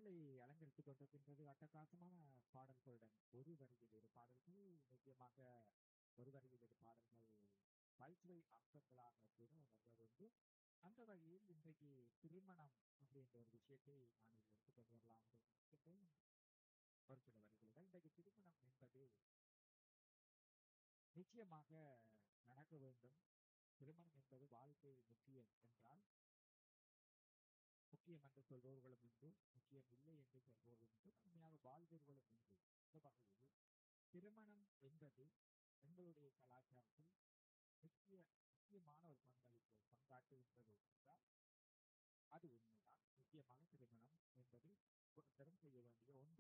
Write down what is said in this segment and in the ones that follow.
பாடலை அலங்கரித்துக் கொண்டிருக்கின்றது அட்டகாசமான பாடல்களுடன் ஒரு வரியில் இரு பாடல்கள் நிச்சயமாக ஒரு வரியில் இரு பாடல்கள் பல்சுவை அம்சங்களாக கூட வருவதுண்டு அந்த வகையில் இன்றைக்கு திருமணம் அப்படின்ற ஒரு விஷயத்தை நான் இதில் எடுத்துக்கொண்டு வரலாம் என்று நினைக்கின்றேன். ஒரு சில வரிகளுடன் இன்றைக்கு திருமணம் என்பது நிச்சயமாக நடக்க வேண்டும் திருமணம் என்பது வாழ்க்கை முக்கியம் என்றால் முக்கியம் என்று சொல்பவர்களும் உண்டு முக்கியம் இல்லை என்று சொல்பவர்களும் உண்டு உண்மையாக வாழ்பவர்களும் உண்டு இந்த வகையில் திருமணம் என்பது எங்களுடைய கலாச்சாரத்தில் முக்கிய முக்கியமான ஒரு பங்களிப்பு பங்காற்றுகின்றது என்றால் அது உண்மைதான் முக்கியமாக திருமணம் என்பது ஒருத்தரும் செய்ய வேண்டிய ஒன்று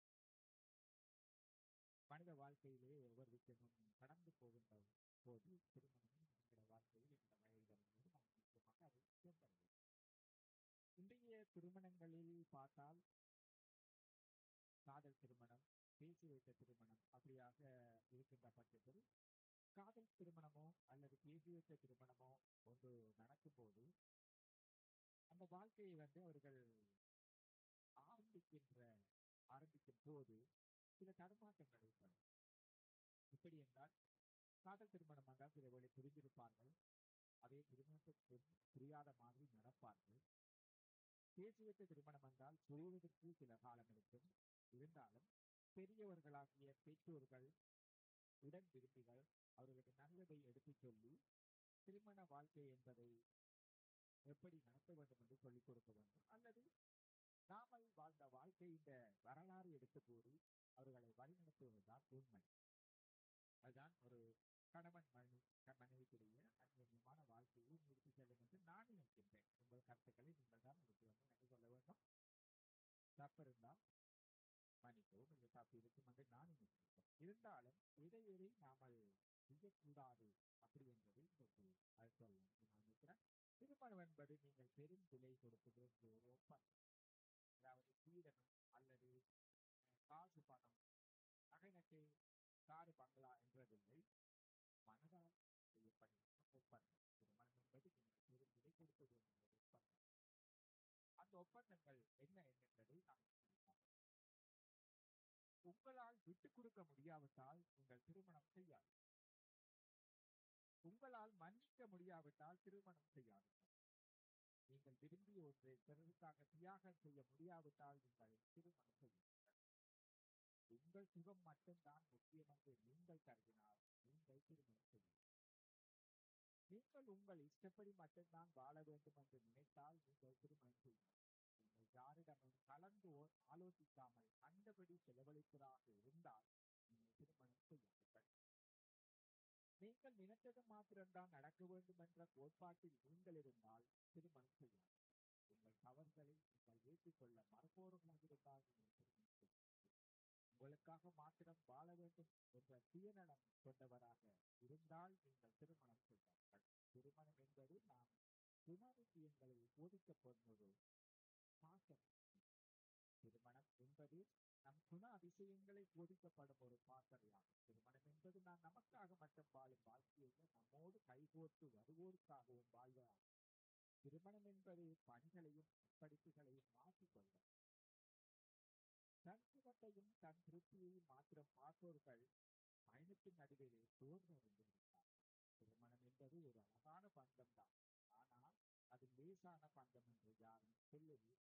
மனித வாழ்க்கையிலே ஒவ்வொரு விஷயமும் கடந்து போகின்ற போது திருமணமும் நம்முடைய வாழ்க்கையில் இந்த வயது வரும்போது நாம் நிச்சயமாக அதை சேர்ந்தடைவோம் இன்றைய திருமணங்களில் பார்த்தால் காதல் திருமணம் பேசி வைத்த திருமணம் அப்படியாக இருக்கின்ற பட்சத்தில் காதல் திருமணமோ அல்லது பேசி வைத்த திருமணமோ ஒன்று நடக்கும்போது அந்த வாழ்க்கையை வந்து அவர்கள் ஆரம்பிக்கின்ற ஆரம்பிக்கும் போது சில தடுமாற்றங்கள் ஏற்படும் எப்படி என்றால் காதல் திருமணம் என்றால் சில வேளை புரிந்திருப்பார்கள் அதே திருமணத்திற்கு புரியாத மாதிரி நடப்பார்கள் பேசி வைத்த திருமணம் என்றால் புரிவதற்கு சில காலம் எடுக்கும் இருந்தாலும் பெரியவர்களாகிய பெற்றோர்கள் உடன் விரும்பிகள் அவர்களுக்கு நல்லதை எடுத்துச் சொல்லி திருமண வாழ்க்கை என்பதை எப்படி நடத்த வேண்டும் என்று சொல்லிக் கொடுக்க வேண்டும் அல்லது நாமல் வாழ்ந்த வாழ்க்கை இந்த வரலாறு எடுத்து கூறி அவர்களை வழிநடத்துவதுதான் உண்மை அதுதான் ஒரு கணவன் மனைவி மனைவிக்குரிய அந்நியமான வாழ்க்கையை நிறுத்தி செல்லும் என்று நான் நினைக்கின்றேன் உங்கள் கருத்துக்களை நீங்கள் தான் எனக்கு வந்து எனக்கு சொல்ல வேண்டும் தப்பு இருந்தால் மன்னிக்கவும் இல்லை தப்பு இருக்கும் என்று நான் நினைக்கின்றேன் இருந்தாலும் இதை எதை நாமல் செய்யக்கூடாது அப்படி என்பதை இன்றைக்கு அது சொல்ல நான் நினைக்கிறேன் திருமணம் என்பது நீங்கள் பெரும் விலை கொடுக்க வேண்டிய ஒரு ஒப்பந்தம் அதாவது சீடனம் அல்லது காசு பணம் நகை நட்டு காடு பங்களா என்றதில்லை மனதால் செய்யப்படுகின்ற ஒப்பந்தம் திருமணம் என்பது நீங்கள் பெரும் விலை கொடுக்க வேண்டிய ஒரு ஒப்பந்தம் அந்த ஒப்பந்தங்கள் என்ன என்பதை நாம் உங்களால் விட்டுக் கொடுக்க முடியாவிட்டால் உங்கள் திருமணம் செய்யாது உங்களால் மன்னிக்க முடியாவிட்டால் திருமணம் செய்யாதீர்கள் நீங்கள் விரும்பிய ஒன்றை பிறருக்காக தியாகம் செய்ய முடியாவிட்டால் நீங்கள் திருமணம் செய்யுங்கள் உங்கள் சுகம் மட்டும்தான் முக்கியம் என்று நீங்கள் கருதினால் நீங்கள் திருமணம் செய்யுங்கள் நீங்கள் உங்கள் இஷ்டப்படி மட்டும்தான் வாழ வேண்டும் என்று நினைத்தால் நீங்கள் திருமணம் செய்யுங்கள் நீங்கள் யாரிடமும் கலந்து ஆலோசிக்காமல் கண்டபடி செலவழிப்பதாக இருந்தால் நீங்கள் திருமணம் செய்யாதீர்கள் நீங்கள் நினைத்தது மாத்திரம்தான் நடக்க வேண்டும் என்ற கோட்பாட்டில் நீங்கள் இருந்தால் திருமணம் செய்யாது உங்கள் தவறுகளை நீங்கள் ஏற்றுக்கொள்ள மறுப்போர்களாக இருந்தால் நீங்கள் திருமணம் செய்யாது உங்களுக்காக மாத்திரம் வாழ வேண்டும் என்ற சுயநலம் கொண்டவராக இருந்தால் நீங்கள் திருமணம் செய்வார்கள் திருமணம் என்பது நாம் குணாதிசயங்களை போதிக்கப்படுவது பாசம் திருமணம் என்பது நம் குண அதிசயங்களை போதிக்கப்படும் ஒரு பாசறையாகும் திருமணம் என்பது நான் நமக்காக மட்டும் வாழும் வாழ்க்கையை நம்மோடு கைகோர்த்து வருவோருக்காகவும் வாழ்வதாகும் திருமணம் என்பது பணிகளையும் படிப்புகளையும் மாற்றிக்கொள்ளும் தன் சுகத்தையும் தன் திருப்தியையும் மாத்திரம் பார்ப்பவர்கள் பயணத்தின் நடுவிலே சோர்வடைந்திருக்கிறார்கள் திருமணம் என்பது ஒரு அழகான பந்தம் தான் ஆனால் அது லேசான பந்தம் என்று யாரும் சொல்லவே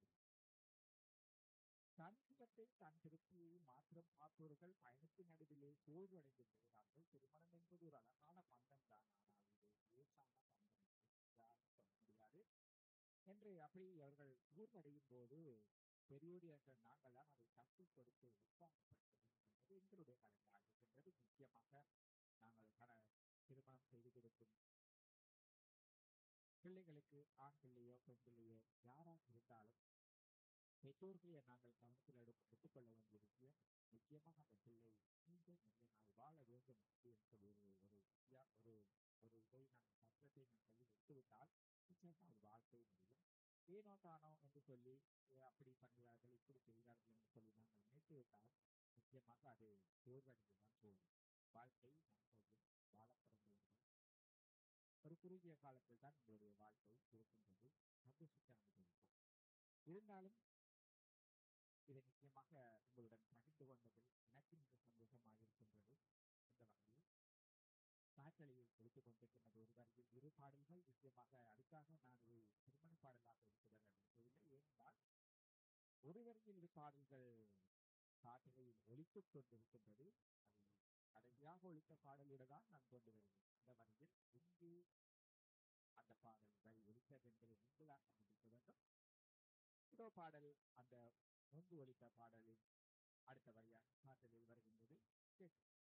தன் சுகத்தை தன் திருப்தியை மாத்திரம் பார்ப்பவர்கள் பயணத்தின் நடுவிலே சோர்வடைந்திருக்கிறார்கள் திருமணம் என்பது ஒரு அழகான பந்தம் தான் ஆனால் இது லேசான பந்தம் என்று யாரும் சொல்ல முடியாது என்று அப்படி அவர்கள் ஊர்வடையும் போது பெரியோரியர்கள் நாங்கள் தான் அதை தப்பிக் கொடுத்து உற்சாகப்படுத்த வேண்டும் என்பது எங்களுடைய கடமையாக இருக்கின்றது முக்கியமாக நாங்கள் கட திருமணம் செய்து கொடுக்கும் பிள்ளைகளுக்கு ஆண் பிள்ளையோ பெண் பிள்ளையோ யாராக இருந்தாலும் பெற்றோர்களை நாங்கள் கவனத்தில் எடுத்து எடுத்துக்கொள்ள வேண்டிய விஷயம் நிச்சயமாக அந்த பிள்ளை மீண்டும் நிறைய நாள் வாழ வேண்டும் என்று ஒரு ஒரு ஒரு ஒரு இதை நாங்கள் சட்டத்தை நாங்கள் விட்டுவிட்டால் நிச்சயமாக ஒரு வாழ்க்கை முடியும் ஏனோ தானோ என்று சொல்லி அப்படி பண்ணுகிறார்கள் இப்படி செய்கிறார்கள் என்று சொல்லி நாங்கள் நினைத்து விட்டால் நிச்சயமாக அது சோர்வடைந்துதான் போகும் வாழ்க்கை நம்பவும் வாழ பிறந்தவர்கள் ஒரு குறுகிய காலத்தில் தான் உங்களுடைய வாழ்க்கை இருக்கின்றது சந்தோஷத்தை அனுபவிக்கும் இருந்தாலும் இதை நிச்சயமாக உங்களுடன் பகிர்ந்து கொண்டதில் எனக்கு மிக சந்தோஷமாக இருக்கின்றது இந்த வகையில் காற்றலையை கொடுத்துக் கொண்டிருக்கின்றது ஒரு வரியில் இரு பாடல்கள் நிச்சயமாக அதுக்காக நான் ஒரு திருமண பாடலாக இருக்கிறேன் நினைக்கவில்லை ஏனென்றால் ஒரு வரியில் இரு பாடல்கள் காற்றலையில் ஒலித்துக் கொண்டிருக்கின்றது அது கடைசியாக ஒழித்த பாடலோடு தான் நான் கொண்டு வருகிறேன் அந்த வரியில் இங்கு அந்த பாடல்கள் ஒழித்தது என்பதை நீங்கள் தான் கண்டுபிடிக்க வேண்டும் இதோ பாடல் அந்த முன்பு ஒழித்த பாடலின் அடுத்த வரியாக காற்றலில் வருகின்றது கேட்க